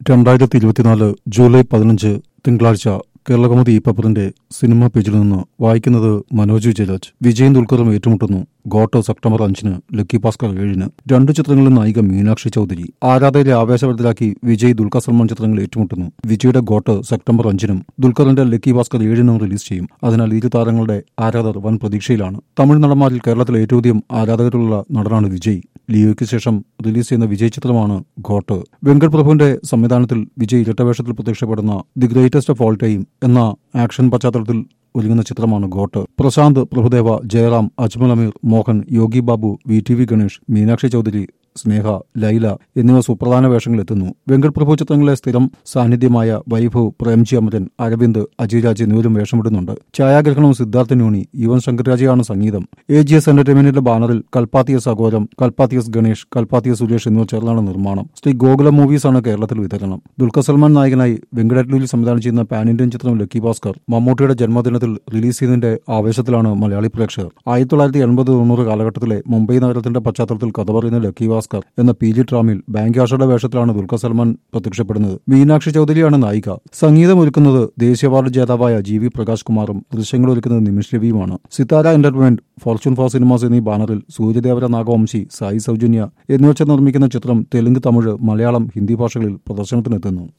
രണ്ടായിരത്തി ഇരുപത്തിനാല് ജൂലൈ പതിനഞ്ച് തിങ്കളാഴ്ച കേരളകൗമുദി പേപ്പറിന്റെ സിനിമാ പേജിൽ നിന്ന് വായിക്കുന്നത് മനോജ് ജയരാജ് വിജയൻ ദുൽഖറും ഏറ്റുമുട്ടുന്നു ഗോട്ട് സെപ്റ്റംബർ അഞ്ചിന് ലക്കി ഭാസ്കർ ഏഴിന് രണ്ട് ചിത്രങ്ങളിലും നായിക മീനാക്ഷി ചൌധരി ആരാധകരെ ആവേശഭരിതരാക്കി വിജയ് ദുൽഖർ സൽമാൻ ചിത്രങ്ങൾ ഏറ്റുമുട്ടുന്നു വിജയുടെ ഗോട്ട് സെപ്റ്റംബർ അഞ്ചിനും ദുൽഖറിന്റെ ലക്കി ഭാസ്കർ ഏഴിനും റിലീസ് ചെയ്യും അതിനാൽ ഇരു താരങ്ങളുടെ ആരാധകർ വൻ പ്രതീക്ഷയിലാണ് തമിഴ് നടന്മാരിൽ കേരളത്തിലെ ഏറ്റവും അധികം ആരാധകരുള്ള നടനാണ് വിജയ് ലിയോയ്ക്ക് ശേഷം റിലീസ് ചെയ്യുന്ന വിജയ് ചിത്രമാണ് ഘോട്ട് വെങ്കട് പ്രഭുവിന്റെ സംവിധാനത്തിൽ വിജയ് ഇരട്ടവേഷത്തിൽ പ്രത്യക്ഷപ്പെടുന്ന the greatest of all time എന്ന ആക്ഷൻ പശ്ചാത്തലത്തിൽ ഒരുങ്ങുന്ന ചിത്രമാണ് goat Prashanth Prabhudeva Jayaram Ajmal Ameer Mohan Yogi Babu V T V Ganesh Meenakshi Chaudhary Sneha Laila എന്നിവ സുപ്രധാന വേഷങ്ങളെത്തുന്നു വെങ്കട് പ്രഭു ചിത്രങ്ങളിലെ സ്ഥിരം സാന്നിധ്യമായ വൈഭവ് പ്രേംജി അമരൻ അരവിന്ദ് അജയ് രാജ് എന്നിവരും വേഷമിടുന്നുണ്ട് ഛായാഗ്രഹണവും സിദ്ധാർത്ഥ ന്യൂണി യുവൻ ശങ്കരാജയാണ് സംഗീതം എ ജി എസ് എന്റർടൈൻമെന്റിന്റെ ബാനറിൽ കൽപ്പാത്തിയസ് അഘോരം കൽപ്പാത്തിയസ് ഗണേഷ് കൽപ്പാത്തിയസ് സുരേഷ് എന്നിവർ ചേർന്നാണ് നിർമ്മാണം ശ്രീ ഗോകുല മൂവീസാണ് കേരളത്തിൽ വിതരണം ദുൽഖർ സൽമാൻ നായകനായി വെങ്കടേറ്റ്ലൂരിൽ സംവിധാനം ചെയ്യുന്ന പാൻ ഇന്ത്യൻ ചിത്രം ലക്കി ഭാസ്കർ മമ്മൂട്ടിയുടെ ജന്മദിനത്തിൽ റിലീസ് ചെയ്തതിന്റെ ആവേശത്തിലാണ് മലയാളി പ്രേക്ഷകർ ആയിരത്തി തൊള്ളായിരത്തി എൺപത് തൊണ്ണൂറ് കാലഘട്ടത്തിലെ മുംബൈ നഗരത്തിന്റെ പശ്ചാത്തലത്തിൽ കഥ പറയുന്ന ലക്കി ഭാസ്കർ എന്ന പി ജി ട്രാമിൽ ബാങ്ക് ആഷയുടെ വേഷത്തിലാണ് ദുൽഖർ സൽമാൻ പ്രത്യക്ഷപ്പെടുന്നത് മീനാക്ഷി ചൌധരിയാണ് നായിക സംഗീതം ഒരുക്കുന്നത് ദേശീയ അവാർഡ് ജേതാവായ ജി വി പ്രകാശ് കുമാറും ദൃശ്യങ്ങൾ ഒരുക്കുന്നത് നിമിഷ് രവിയുമാണ് Sithara entertainment fortune four cinemas എന്നീ ബാനറിൽ സൂര്യദേവര നാഗവംശി സായി സൗജന്യ എന്നിവർ ചേർന്ന് നിർമ്മിക്കുന്ന ചിത്രം തെലുങ്ക് തമിഴ് മലയാളം ഹിന്ദി ഭാഷകളിൽ പ്രദർശനത്തിനെത്തുന്നു